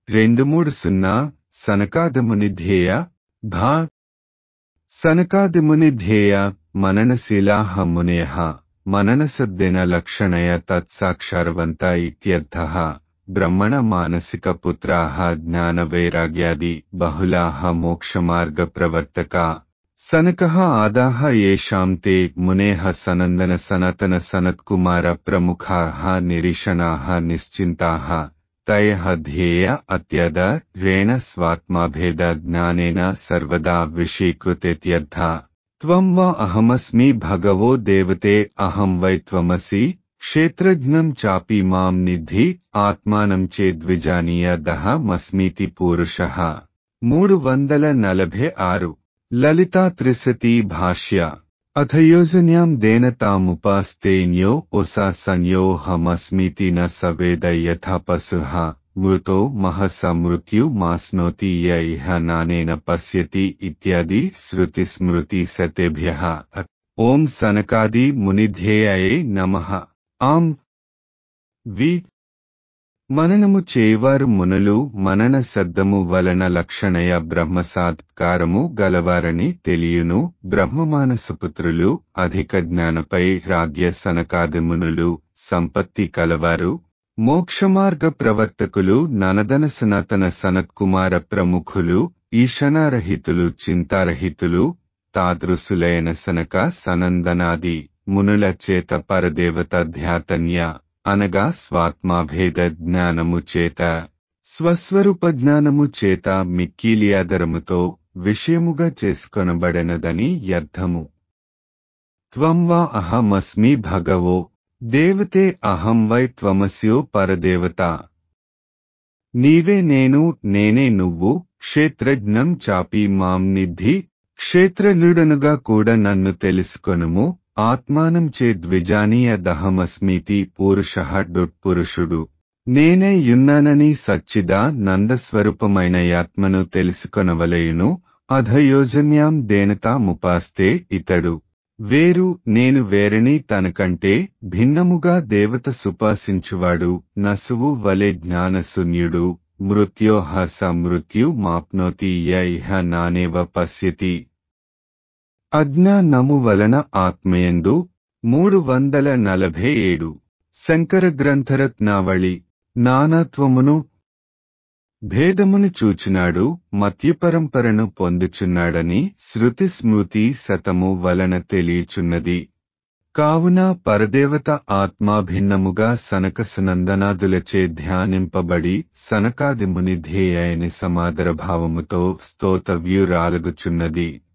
రెండు మూడు సున్నా సనకాదముని ధ్యేయ భా సనకాదిముని ధ్యేయ మననశీలాహ మునేహ మననసద్దిన లక్షణయ తత్సాక్షారవంత ఇత్యర్థః బ్రహ్మణ మానసిక పుత్రాః జ్ఞాన వైరాగ్యాది బహుళాః మోక్షమార్గ ప్రవర్తక సనకః ఆదాః యేషాం తే మునేః సనందన సనతన సనత్కుమార ప్రముఖాః నిరీషణాః నిశ్చింతాః తయః ధ్యేయ అత్యద రేణ స్వాత్మాభేద జ్ఞానేన సర్వదా విషీకృతేత్యర్థ త్వం వా అహమస్మి భగవో దేవతే అహం వై త్వమసి క్షేత్రజ్ఞం చాపి మాం నిధి ఆత్మానం చేద్విజానీయదహ మస్మీతి పురుషః మూడు వందల నలభై ఆరు లలితా త్రిశతి భాష్య అథయోజన్యాం దేనతాముపాస్తేన్యో ఉసా సంయోహమస్మితి న సవేద యథా పశుః మృతో మహస మృత్యు మాస్నోతి య ఇహ నానేన పశ్యతి ఇత్యాది శృతి స్మృతి సతేభ్యః ఓం సనకాది మునిధ్యేయే నమః ఆం వి మననము చేయవారు మునులు మనన శబ్దము వలన లక్షణయ బ్రహ్మసాత్కారము గలవారని తెలియను బ్రహ్మమానసపుత్రులు అధిక జ్ఞానపై రాగ్య సనకాది మునులు సంపత్తి కలవారు మోక్షమార్గ ప్రవర్తకులు ననదన సనాతన సనత్కుమార ప్రముఖులు ఈశనారహితులు చింతారహితులు తాదృశులైన సనక సనందనాది మునుల చేత పరదేవత ధ్యాతన్య అనగా స్వాత్మాభేద జ్ఞానము చేత స్వస్వరూప జ్ఞానము చేత మిక్కీలియాదరముతో విషయముగా చేసుకొనబడెనదని అర్థము త్వం వా అహమస్మి భగవో దేవతే అహం వై త్వమస్యో పరదేవత నీవే నేను నేనే నువ్వు క్షేత్రజ్ఞం చాపి మాం నిధి క్షేత్రజ్ఞుడనుగా కూడా నన్ను తెలుసుకొనుము ఆత్మానం చేద్విజానీయ దహమస్మితి పురుష డుట్పురుషుడు నేనే యున్నానని సచ్చిదా నందస్వరూపమైన ఆత్మను తెలుసుకొనవలయును అధయోజన్యాం దేనతాముపాస్తే ఇతడు వేరు నేను వేరని తనకంటే భిన్నముగా దేవత సుపాసించువాడు నసువు వలె జ్ఞానశూన్యుడు మృత్యోహ సమృత్యు మాప్నోతి యైహ నానేవ పశ్యతి అజ్ఞానము వలన ఆత్మయందు మూడు వందల నలభై ఏడు శంకర గ్రంథరత్నావళి నానాత్వమును భేదమును చూచినాడు మత్యపరంపరను పొందుచున్నాడని శృతి స్మృతి శతము వలన తెలియచున్నది కావున పరదేవత ఆత్మాభిన్నముగా సనక సునందనాదులచే ధ్యానింపబడి సనకాది ముని ధ్యేయని సమాదర భావముతో స్తోతవ్యురాలగుచున్నది